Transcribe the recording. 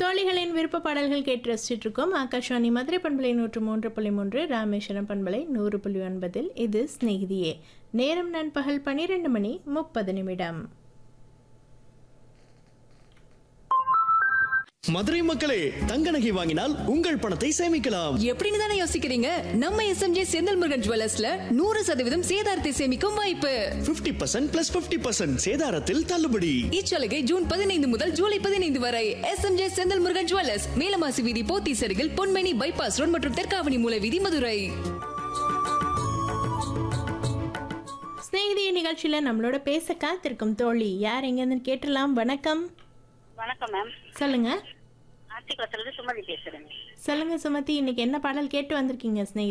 தோழிகளின் விருப்ப பாடல்கள் கேட்டு ரசிச்சுட்டு இருக்கோம் ஆகாஷ்வாணி மதுரை பண்பலை நூற்று மூன்று புள்ளி மூன்று ராமேஸ்வரம் பண்பலை நூறு புள்ளி ஒன்பதில் இது ஸ்நேகிதியே நேரம் நண்பகல் பன்னிரெண்டு மணி முப்பது நிமிடம் மதுரை மக்களே தங்க நகை வாங்கினால் உங்கள் பணத்தை சேமிக்கலாம் எப்படின்னு தானே யோசிக்கிறீங்க நம்ம எஸ்எம்ஜே செந்தில் முருகன் ஜுவல்லர்ஸ்ல நூறு சதவீதம் சேதாரத்தை சேமிக்கும் வாய்ப்பு 50% பர்சன்ட் பிளஸ் பிப்டி பர்சன்ட் சேதாரத்தில் தள்ளுபடி இச்சலுகை ஜூன் பதினைந்து முதல் ஜூலை பதினைந்து வரை எஸ்எம்ஜே செந்தில் முருகன் ஜுவல்லர்ஸ் மேலமாசி வீதி போத்தி சருகில் பொன்மணி பைபாஸ் ரோட் மற்றும் தெற்காவணி மூல வீதி மதுரை ஸ்நேகிதிய நிகழ்ச்சியில நம்மளோட பேச காத்திருக்கும் தோழி யார் எங்கன்னு கேட்டலாம் வணக்கம் வணக்கம் மேம் சொல்லுங்க ஆர்டிகுளத்துல சுமதி பேசுறேங்க சொல்லுங்க சுமதி இன்னைக்கு என்ன பாடல் கேட்டு வந்திருக்கீங்க ஸ்நேகிதி